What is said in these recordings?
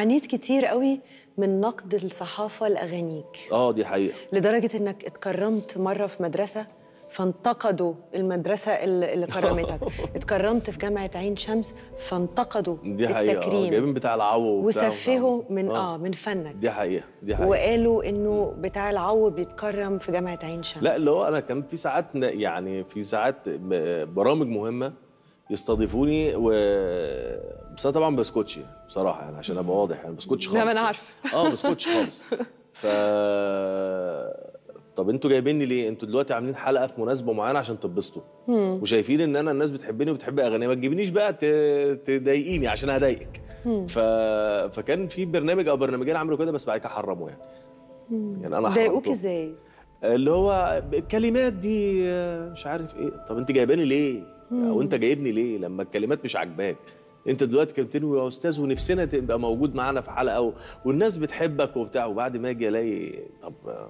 عانيت كتير قوي من نقد الصحافه لاغانيك اه دي حقيقه لدرجه انك اتكرمت مره في مدرسه فانتقدوا المدرسه اللي اللي كرمتك اتكرمت في جامعه عين شمس فانتقدوا دي حقيقه آه، التكريم جايبين بتاع العو وبتاع وسفهوا وبتاع. من اه من فنك دي حقيقه دي حقيقه وقالوا انه بتاع العو بيتكرم في جامعه عين شمس لا اللي هو انا كان في ساعات ن- يعني في ساعات ب- برامج مهمه يستضيفوني و بس انا طبعا ما بسكتش يعني بصراحه يعني عشان ابقى واضح يعني ما بسكتش خالص لا، ما أنا يعني. عارفة. اه ما بسكتش خالص ف طب انتوا جايبيني ليه؟ انتوا دلوقتي عاملين حلقه في مناسبه معينه عشان تتبسطوا وشايفين ان انا الناس بتحبني وبتحب اغاني ما تجيبنيش بقى ت- تضايقيني عشان هضايقك ف... فكان في برنامج او برنامجين عملوا كده بس بعد كده حرموا يعني يعني انا ضايقوك حرمتهم. ازاي؟ اللي هو الكلمات دي آه، مش عارف ايه طب انت جايباني ليه او انت جايبني ليه لما الكلمات مش عاجباك انت دلوقتي كلمتني يا استاذ ونفسنا تبقى موجود معانا في حلقه و... والناس بتحبك وبتاع وبعد ما اجي الاقي طب آه،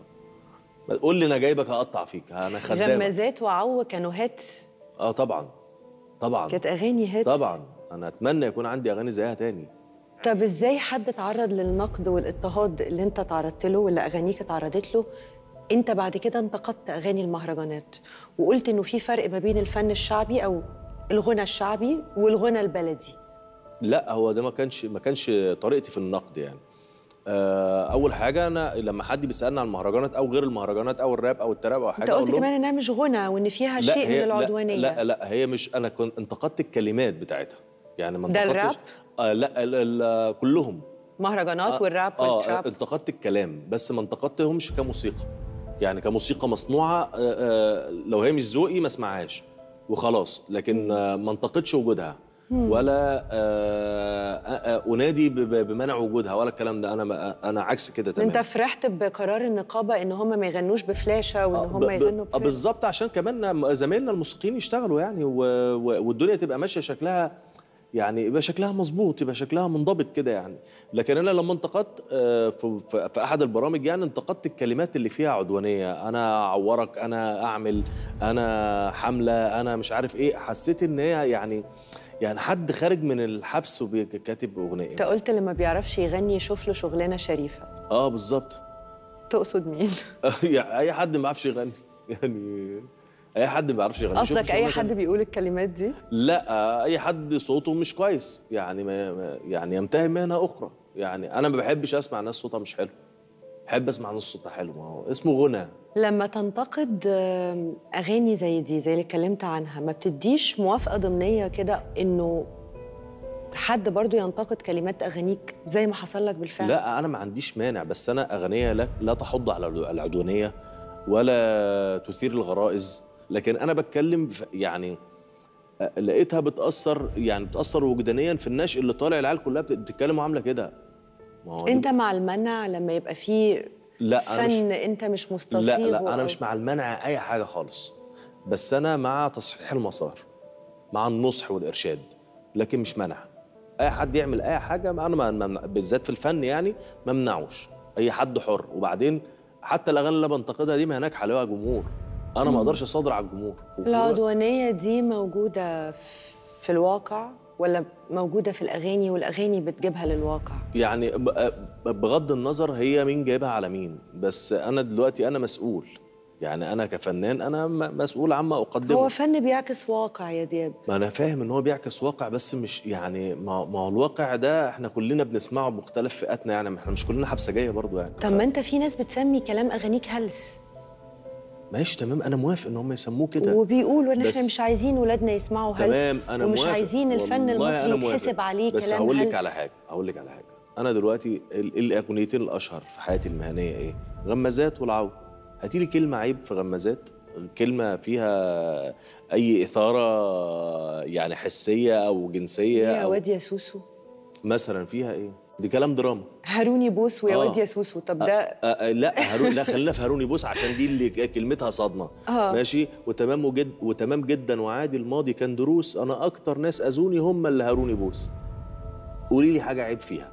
ما قول لي انا جايبك هقطع فيك انا خدامك غمازات وعو كانوا هات اه طبعا طبعا كانت اغاني هات طبعا انا اتمنى يكون عندي اغاني زيها تاني طب ازاي حد اتعرض للنقد والاضطهاد اللي انت تعرضت له واللي اغانيك اتعرضت له انت بعد كده انتقدت اغاني المهرجانات وقلت انه في فرق ما بين الفن الشعبي او الغنى الشعبي والغنى البلدي لا هو ده ما كانش ما كانش طريقتي في النقد يعني آه، اول حاجه انا لما حد بيسالني عن المهرجانات او غير المهرجانات او الراب او التراب او حاجه انت أقول قلت لهم كمان انها مش غنى وان فيها شيء من هي- العدوانيه لا, لا لا هي مش انا كنت انتقدت الكلمات بتاعتها يعني ما ده انتقدتش الراب؟ آه لا ال ال كلهم مهرجانات والراب اه والتراب انتقدت الكلام بس ما انتقدتهمش كموسيقى يعني كموسيقى مصنوعه آه، آه، لو هي مش ذوقي ما اسمعهاش وخلاص لكن آه، ما انتقدش وجودها ولا آه، آه، آه، انادي ب- ب- بمنع وجودها ولا الكلام ده انا ما- انا عكس كده تماما انت فرحت بقرار النقابه ان هم ما يغنوش بفلاشه وان آه، هم ب- ب- يغنوا آه، بفلاشه بالظبط عشان كمان زمايلنا الموسيقيين يشتغلوا يعني و... و... والدنيا تبقى ماشيه شكلها يعني يبقى شكلها مظبوط يبقى شكلها منضبط كده يعني لكن انا لما انتقدت آه، في, في في احد البرامج يعني انتقدت الكلمات اللي فيها عدوانيه انا اعورك انا اعمل انا حمله انا مش عارف ايه حسيت ان هي يعني يعني حد خارج من الحبس وكاتب اغنيه انت قلت اللي ما بيعرفش يغني يشوف له شغلانه شريفه اه بالظبط تقصد مين يعني اي حد ما بيعرفش يغني يعني اي حد ما بيعرفش يغني شوف قصدك اي شغلانة حد بيقول الكلمات دي لا اي حد صوته مش كويس يعني ما ما- يعني يمتهن مهنه اخرى يعني انا ما بحبش اسمع ناس صوتها مش حلو بحب اسمع ناس صوتها حلو ما هو اسمه غنى لما تنتقد آم، اغاني زي دي زي اللي اتكلمت عنها ما بتديش موافقه ضمنيه كده انه حد برضو ينتقد كلمات اغانيك زي ما حصل لك بالفعل لا انا ما عنديش مانع بس انا اغنيه لا, لا تحض على العدوانيه ولا تثير الغرائز لكن انا بتكلم في- يعني أ- لقيتها بتاثر يعني بتاثر وجدانيا في النشء اللي طالع العيال كلها بت- بتتكلم وعامله كده ما هو دي- انت مع المنع لما يبقى فيه لا أنا مش- فن انت مش مستصيغه لا لا انا أو- مش مع المنع اي حاجه خالص بس انا مع تصحيح المسار مع النصح والارشاد لكن مش منع اي حد يعمل اي حاجه انا ما ما- بالذات في الفن يعني ما امنعوش اي حد حر وبعدين حتى الاغاني اللي أنا بنتقدها دي ما هناك عليها جمهور انا ما اقدرش اصادر على الجمهور العدوانيه دي موجوده في الواقع ولا موجوده في الاغاني والاغاني بتجيبها للواقع يعني ب- بغض النظر هي مين جايبها على مين بس انا دلوقتي انا مسؤول يعني انا كفنان انا م- مسؤول عما اقدمه هو فن بيعكس واقع يا دياب ما انا فاهم ان هو بيعكس واقع بس مش يعني ما ما هو الواقع ده احنا كلنا بنسمعه بمختلف فئاتنا يعني ما احنا مش كلنا حبسجيه برضو يعني طب ما انت في ناس بتسمي كلام اغانيك هلس ماشي تمام انا موافق ان هم يسموه كده وبيقولوا ان احنا بس- مش عايزين ولادنا يسمعوا هلس تمام انا ومش موافق. عايزين الفن والله المصري أنا موافق. يتحسب عليه بس كلام هقول لك هلس على حاجه هقول لك على حاجه انا دلوقتي ال- الاغنيتين الاشهر في حياتي المهنيه ايه غمازات والعو هاتي لي كلمه عيب في غمازات كلمه فيها اي اثاره يعني حسيه او جنسيه يا أو واد يا سوسو مثلا فيها ايه دي كلام دراما هاروني بوس ويا آه. واد يا سوسو طب ده آه آه لا هارون لا خلينا في هارون يبوس عشان دي اللي كلمتها صدمه آه. ماشي وتمام وجد وتمام جدا وعادي الماضي كان دروس انا اكتر ناس اذوني هم اللي هارون يبوس قولي لي حاجه عيب فيها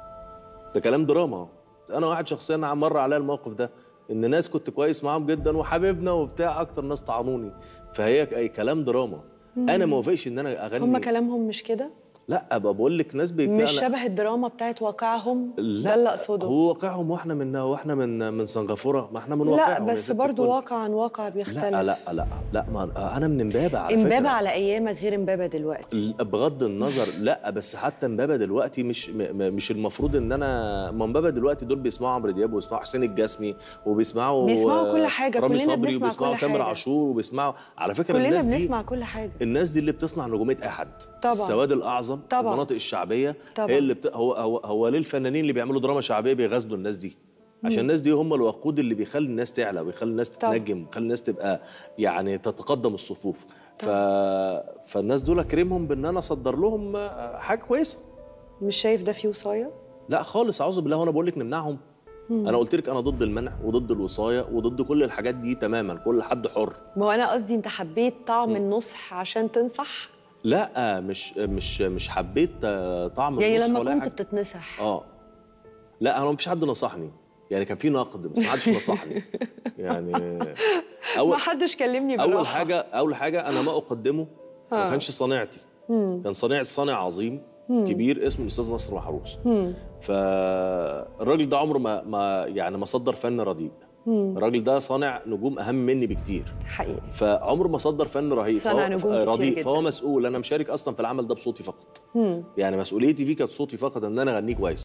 ده كلام دراما أهو. انا واحد شخصيا مر عليا الموقف ده ان ناس كنت كويس معاهم جدا وحبيبنا وبتاع اكتر ناس طعنوني فهي اي كلام دراما انا ما وافقش ان انا اغني هم كلامهم مش كده لا ابقى بقول لك ناس بيك مش أنا- شبه الدراما بتاعت واقعهم ده لا اللي اقصده هو واقعهم واحنا من واحنا من من سنغافوره ما احنا من لا واقعهم يا بس ست برضو الكل. واقع عن واقع بيختلف لا لا لا لا ما انا من امبابه على امبابه فكره على ايامك غير امبابه دلوقتي ال- بغض النظر لا بس حتى امبابه دلوقتي مش م- م- مش المفروض ان انا ما امبابه دلوقتي دول بيسمعوا عمرو دياب وبيسمعوا حسين الجسمي وبيسمعوا بيسمعوا كل آه، حاجة، رامي كلنا صبري بنسمع وبيسمعوا كل تامر حاجة. عاشور وبيسمعوا على فكره كلنا الناس دي بنسمع كل حاجه الناس دي اللي بتصنع نجوميه اي حد طبعاً. السواد الاعظم في طبعاً. المناطق الشعبيه طبعاً. هي اللي بت... هو هو هو ليه الفنانين اللي بيعملوا دراما شعبيه بيغزلوا الناس دي عشان الناس دي هم الوقود اللي بيخلي الناس تعلى ويخلي الناس طبعاً. تتنجم ويخلي الناس تبقى يعني تتقدم الصفوف ف... فالناس دول اكرمهم بان انا اصدر لهم آه، حاجه كويسه مش شايف ده فيه وصايه لا خالص اعوذ بالله وانا بقول لك نمنعهم انا قلت لك انا ضد المنع وضد الوصايه وضد كل الحاجات دي تماما كل حد حر ما هو انا قصدي انت حبيت طعم النصح عشان تنصح لا مش مش مش حبيت آه، طعم يعني النصح لما ولا أي كنت حاجة. بتتنصح اه لا انا مفيش حد نصحني يعني كان في نقد بس ما حدش نصحني يعني ما اول حدش كلمني بالراحه اول حاجه اول حاجه انا ما اقدمه ما آه. كانش صناعتي كان صنيع صانع عظيم كبير اسمه الاستاذ نصر محروس فالراجل ده عمره ما ما يعني ما صدر فن رديء الراجل ده صانع نجوم اهم مني بكتير حقيقي فعمره ما صدر فن رهيب صنع فهو- نجوم كتير رديء جداً. فهو مسؤول انا مشارك اصلا في العمل ده بصوتي فقط يعني مسؤوليتي فيه كانت صوتي فقط ان انا اغنيه كويس